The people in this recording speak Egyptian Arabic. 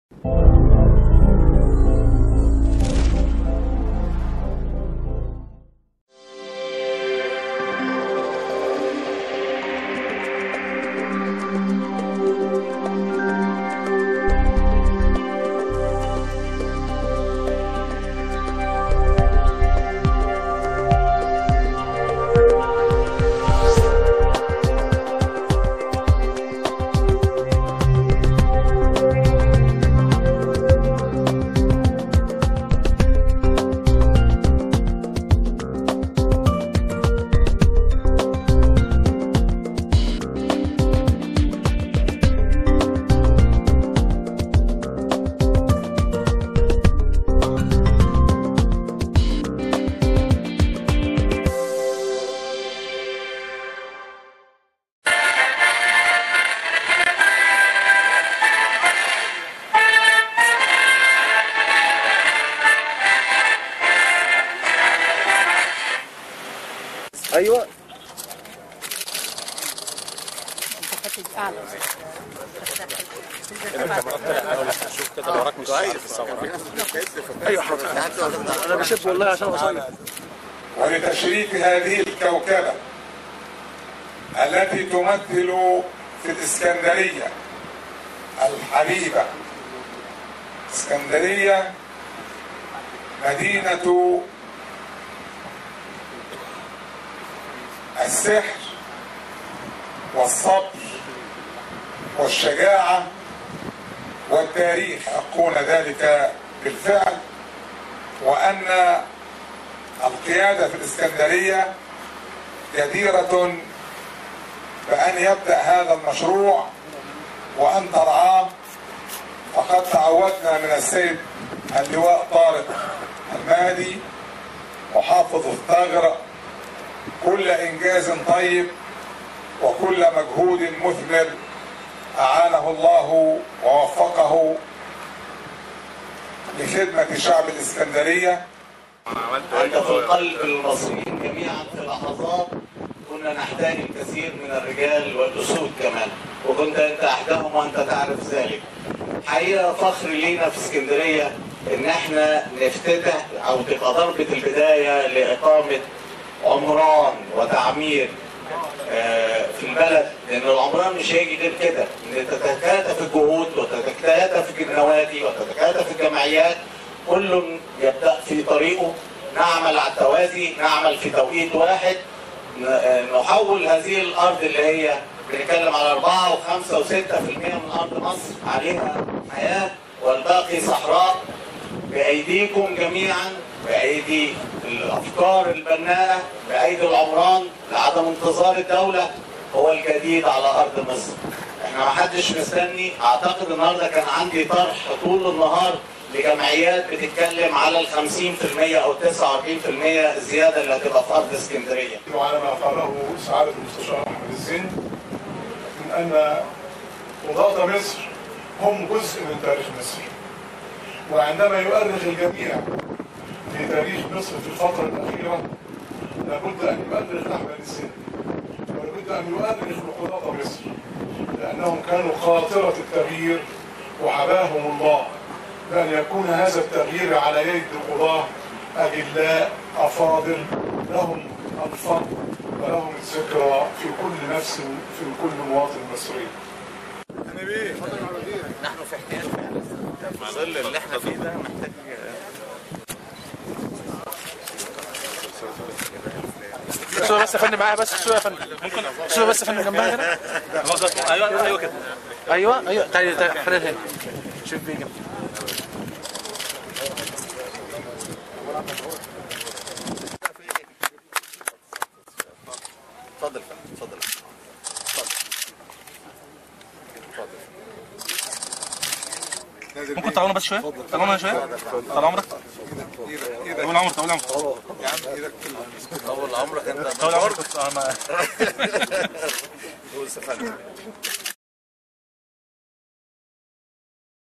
ايوه شوف كده وراك مش عارف الصور ايوه حاضر انا بشب والله عشان اصلي ولتشريف هذه الكوكبة التي تمثل في الإسكندرية الحبيبة اسكندرية مدينة السحر والصبر والشجاعة والتاريخ يقول ذلك بالفعل وأن القيادة في الإسكندرية جديرة بأن يبدأ هذا المشروع وأن ترعاه فقد تعودنا من السيد اللواء طارق المهدي محافظ الثغر كل إنجاز طيب وكل مجهود مثمر أعانه الله ووفقه لخدمة شعب الإسكندرية أنت في القلب المصريين جميعا في لحظات كنا نحتاج الكثير من الرجال والأسود كمان وكنت أنت أحدهم وأنت تعرف ذلك حقيقة فخر لينا في اسكندرية إن احنا نفتتح أو تبقى ضربة البداية لإقامة عمران وتعمير آه، في البلد لأن العمران مش هيجي غير كده إن تتكاتف الجهود وتتكاتف النوادي وتتكاتف الجمعيات كل يبدأ في طريقه نعمل على التوازي نعمل في توقيت واحد ن- نحول هذه الأرض اللي هي بنتكلم على 4 و5 و6% من أرض مصر عليها حياة والباقي صحراء بأيديكم جميعا بأيدي الأفكار البناءة بأيدي العمران لعدم انتظار الدولة هو الجديد على أرض مصر احنا ما حدش مستني اعتقد النهارده كان عندي طرح طول النهار لجمعيات بتتكلم على ال 50% او 49% الزياده اللي هتبقى في ارض اسكندريه. وعلى ما قاله سعادة المستشار أحمد الزين من أن قضاة مصر هم جزء من تاريخ مصر وعندما يؤرخ الجميع في تاريخ مصر في الفترة الأخيرة لابد أن يؤرخ أحمد الزين ولابد أن يؤرخ لقضاة مصر لأنهم كانوا قاطرة التغيير وحباهم الله بأن يكون هذا التغيير على يد قضاة أجلاء أفاضل لهم الفضل ولهم الذكرى في كل نفس في كل مواطن مصري نحن في احتياج فعلا في ظل اللي احنا فيه ده محتاج شويه بس يا فندم معايا بس شويه يا فندم ممكن شويه بس يا فندم جنبها كده ايوه ايوه كده ايوه ايوه تعالي تعالي خلينا هنا شوف بيه جنب اتفضل اتفضل ممكن طولنا بس شويه طولنا شويه طول عمرك طول عمرك طول عمرك طول عمرك انت طول عمرك آه، ما- بص يا فندم